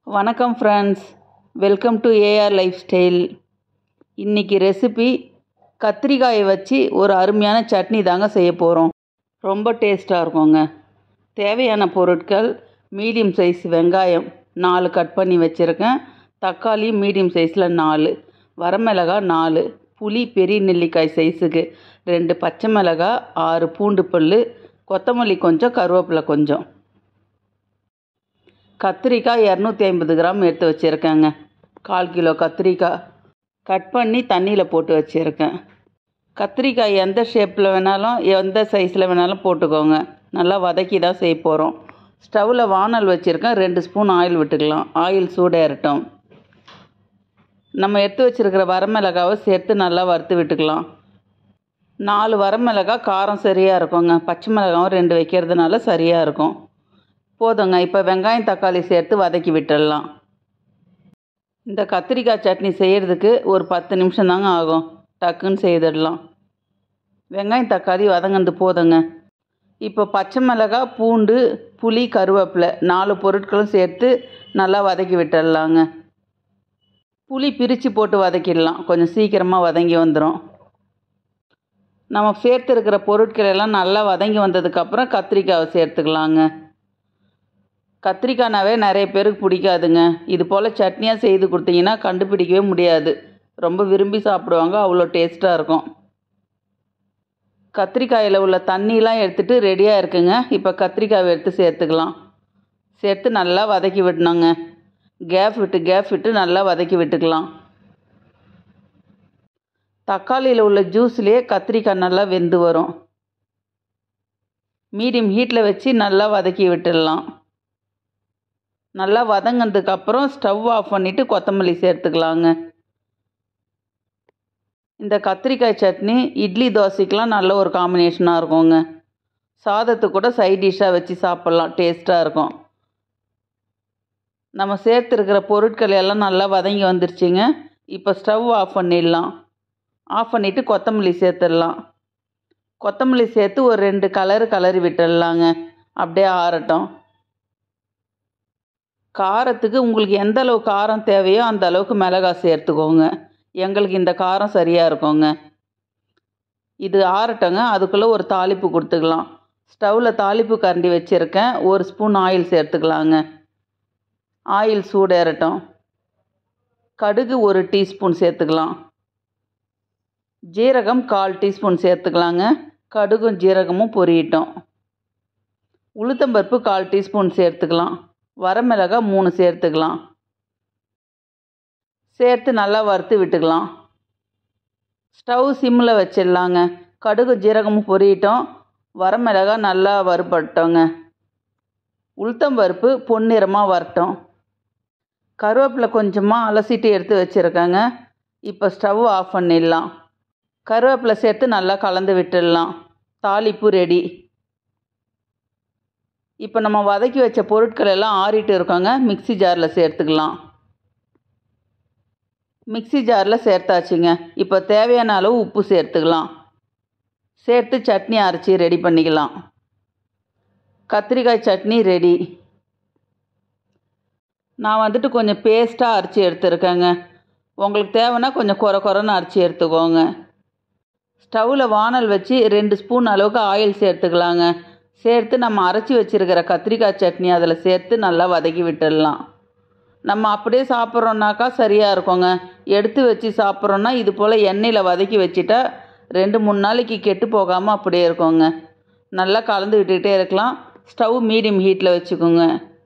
வணக்கம் friends welcome to AR lifestyle இன்றைக்கி recipe கத்திரிக்காயை வச்சு ஒரு அருமையான சட்னி தாங்க செய்ய போகிறோம் ரொம்ப டேஸ்ட்டாக இருக்குங்க தேவையான பொருட்கள் மீடியம் சைஸ் வெங்காயம் நாலு கட் பண்ணி வச்சுருக்கேன் தக்காளி மீடியம் சைஸில் நாலு வரமிளகாய் நாலு புளி பெரிய நெல்லிக்காய் சைஸுக்கு ரெண்டு பச்சை மிளகாய் ஆறு பூண்டு பல் கொத்தமல்லி கொஞ்சம் கருவேப்பிலை கொஞ்சம் கத்திரிக்காய் இரநூத்தி ஐம்பது கிராம் எடுத்து வச்சுருக்கேங்க கால் கிலோ கத்திரிக்காய் கட் பண்ணி தண்ணியில் போட்டு வச்சுருக்கேன் கத்திரிக்காய் எந்த ஷேப்பில் வேணாலும் எந்த சைஸில் வேணாலும் போட்டுக்கோங்க நல்லா வதக்கி தான் செய்ய போகிறோம் ஸ்டவ்வில் வானல் வச்சுருக்கேன் ரெண்டு ஸ்பூன் ஆயில் விட்டுக்கலாம் ஆயில் சூடேறட்டும் நம்ம எடுத்து வச்சுருக்கிற வரமிளகாவை சேர்த்து நல்லா வறுத்து விட்டுக்கலாம் நாலு வரமிளகாய் காரம் சரியாக இருக்குங்க பச்சை மிளகாவும் ரெண்டு வைக்கிறதுனால சரியாக இருக்கும் போதுங்க இப்போ வெங்காயம் தக்காளி சேர்த்து வதக்கி விட்டுடலாம் இந்த கத்திரிக்காய் சட்னி செய்கிறதுக்கு ஒரு பத்து நிமிஷம் தாங்க ஆகும் டக்குன்னு செய்திடலாம் வெங்காயம் தக்காளி வதங்கினது போதுங்க இப்போ பச்சை மிளகாய் பூண்டு புளி கருவேப்பிலை நாலு பொருட்களும் சேர்த்து நல்லா வதக்கி விட்டுடலாங்க புளி பிரித்து போட்டு வதக்கிடலாம் கொஞ்சம் சீக்கிரமாக வதங்கி வந்துடும் நம்ம சேர்த்துருக்கிற பொருட்கள் எல்லாம் நல்லா வதங்கி வந்ததுக்கப்புறம் கத்திரிக்காவை சேர்த்துக்கலாங்க கத்திரிக்காய்னாவே நிறைய பேருக்கு பிடிக்காதுங்க இது போல் சட்னியாக செய்து கொடுத்தீங்கன்னா கண்டுபிடிக்கவே முடியாது ரொம்ப விரும்பி சாப்பிடுவாங்க அவ்வளோ டேஸ்ட்டாக இருக்கும் கத்திரிக்காயில் உள்ள தண்ணிலாம் எடுத்துகிட்டு ரெடியாக இருக்குங்க இப்போ கத்திரிக்காவை எடுத்து சேர்த்துக்கலாம் சேர்த்து நல்லா வதக்கி விடணுங்க கேப் விட்டு கேப் விட்டு நல்லா வதக்கி விட்டுக்கலாம் தக்காளியில் உள்ள ஜூஸ்லேயே கத்திரிக்காய் நல்லா வெந்து வரும் மீடியம் ஹீட்டில் வச்சு நல்லா வதக்கி விட்டுடலாம் நல்லா வதங்கினதுக்கப்புறம் ஸ்டவ் ஆஃப் பண்ணிவிட்டு கொத்தமல்லி சேர்த்துக்கலாங்க இந்த கத்திரிக்காய் சட்னி இட்லி தோசைக்கெலாம் நல்ல ஒரு காம்பினேஷனாக இருக்குங்க சாதத்துக்கு கூட சைட் டிஷ்ஷாக வச்சு சாப்பிட்லாம் டேஸ்ட்டாக இருக்கும் நம்ம சேர்த்துருக்கிற பொருட்கள் எல்லாம் நல்லா வதங்கி வந்துருச்சுங்க இப்போ ஸ்டவ் ஆஃப் பண்ணிடலாம் ஆஃப் பண்ணிவிட்டு கொத்தமல்லி சேர்த்துடலாம் கொத்தமல்லி சேர்த்து ஒரு ரெண்டு கலரு கலரி விட்டுடலாங்க அப்படியே ஆறட்டும் காரத்துக்கு உங்களுக்கு எந்த அளவு காரம் தேவையோ அந்த அளவுக்கு மிளகாய் சேர்த்துக்கோங்க எங்களுக்கு இந்த காரம் சரியாக இருக்குங்க இது ஆறட்டங்க அதுக்குள்ளே ஒரு தாளிப்பு கொடுத்துக்கலாம் ஸ்டவ்வில் தாளிப்பு கரண்டி வச்சுருக்கேன் ஒரு ஸ்பூன் ஆயில் சேர்த்துக்கலாங்க ஆயில் சூடேறட்டும் கடுகு ஒரு டீஸ்பூன் சேர்த்துக்கலாம் ஜீரகம் கால் டீஸ்பூன் சேர்த்துக்கலாங்க கடுகும் ஜீரகமும் பொரியட்டும் உளுத்தம்பருப்பு கால் டீஸ்பூன் சேர்த்துக்கலாம் வரமிளகாய் மூணு சேர்த்துக்கலாம் சேர்த்து நல்லா வறுத்து விட்டுக்கலாம் ஸ்டவ் சிம்மில் வச்சிடலாங்க கடுகு ஜீரகமும் பொரியட்டும் வரமிளகாய் நல்லா வறுபட்டோங்க உளுத்தம்பருப்பு பொன்னிறமாக வரட்டும் கருவேப்பிலை கொஞ்சமாக அலசிட்டு எடுத்து வச்சுருக்கேங்க இப்போ ஸ்டவ் ஆஃப் பண்ணிடலாம் கருவேப்பிலை சேர்த்து நல்லா கலந்து விட்டுடலாம் தாளிப்பு ரெடி இப்போ நம்ம வதக்கி வச்ச பொருட்கள் எல்லாம் ஆறிட்டு இருக்கோங்க மிக்சி ஜாரில் சேர்த்துக்கலாம் மிக்சி ஜாரில் சேர்த்தாச்சுங்க இப்போ தேவையான அளவு உப்பு சேர்த்துக்கலாம் சேர்த்து சட்னி அரைச்சி ரெடி பண்ணிக்கலாம் கத்திரிக்காய் சட்னி ரெடி நான் வந்துட்டு கொஞ்சம் பேஸ்ட்டாக அரைச்சி எடுத்துருக்கேங்க உங்களுக்கு தேவைன்னா கொஞ்சம் குறை குறைன்னு அரைச்சி எடுத்துக்கோங்க ஸ்டவ்வில் வானல் வச்சு ரெண்டு ஸ்பூன் அளவுக்கு ஆயில் சேர்த்துக்கலாங்க சேர்த்து நம்ம அரைச்சி வச்சுருக்கிற கத்திரிக்காய் சட்னி அதில் சேர்த்து நல்லா வதக்கி விட்டுடலாம் நம்ம அப்படியே சாப்பிட்றோன்னாக்கா சரியாக இருக்குங்க எடுத்து வச்சு சாப்பிட்றோன்னா இது போல் எண்ணெயில் வதக்கி வச்சுட்டா ரெண்டு மூணு நாளைக்கு கெட்டு போகாமல் அப்படியே இருக்குங்க நல்லா கலந்து விட்டுக்கிட்டே இருக்கலாம் ஸ்டவ் மீடியம் ஹீட்டில் வச்சுக்கோங்க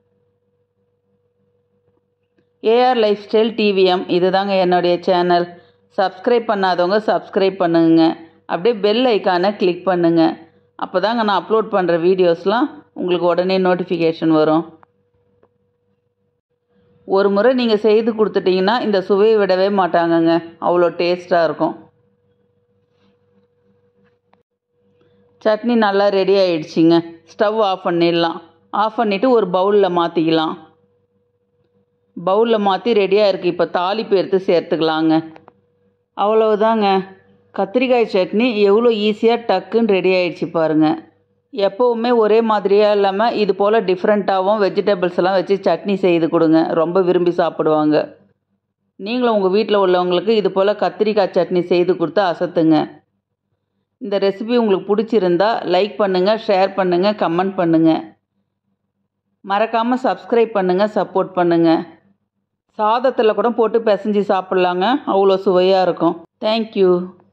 ஏஆர் லைஃப் ஸ்டைல் டிவிஎம் இது தாங்க என்னுடைய சேனல் சப்ஸ்கிரைப் பண்ணாதவங்க சப்ஸ்கிரைப் பண்ணுங்க அப்படியே பெல் ஐக்கானை கிளிக் பண்ணுங்கள் அப்போ தாங்க நான் அப்லோட் பண்ணுற வீடியோஸ்லாம் உங்களுக்கு உடனே நோட்டிஃபிகேஷன் வரும் ஒரு முறை நீங்கள் செய்து கொடுத்துட்டிங்கன்னா இந்த சுவையை விடவே மாட்டாங்கங்க அவ்வளோ டேஸ்ட்டாக இருக்கும் சட்னி நல்லா ரெடி ஆயிடுச்சிங்க ஸ்டவ் ஆஃப் பண்ணிடலாம் ஆஃப் பண்ணிவிட்டு ஒரு பவுலில் மாற்றிக்கலாம் பவுலில் மாற்றி ரெடியாக இருக்குது இப்போ தாளிப்பு எடுத்து சேர்த்துக்கலாங்க அவ்வளவுதாங்க கத்திரிக்காய் சட்னி எவ்வளோ ஈஸியாக டக்குன்னு ரெடி ஆயிடுச்சு பாருங்கள் எப்போவுமே ஒரே மாதிரியாக இல்லாமல் இது போல் டிஃப்ரெண்ட்டாகவும் வெஜிடபிள்ஸ் எல்லாம் வச்சு சட்னி செய்து கொடுங்க ரொம்ப விரும்பி சாப்பிடுவாங்க நீங்களும் உங்கள் வீட்டில் உள்ளவங்களுக்கு இது போல் கத்திரிக்காய் சட்னி செய்து கொடுத்து அசத்துங்க இந்த ரெசிபி உங்களுக்கு பிடிச்சிருந்தா லைக் பண்ணுங்கள் ஷேர் பண்ணுங்கள் கமெண்ட் பண்ணுங்கள் மறக்காமல் சப்ஸ்கிரைப் பண்ணுங்கள் சப்போர்ட் பண்ணுங்கள் சாதத்தில் கூட போட்டு பிசைஞ்சு சாப்பிட்லாங்க அவ்வளோ சுவையாக இருக்கும் தேங்க்யூ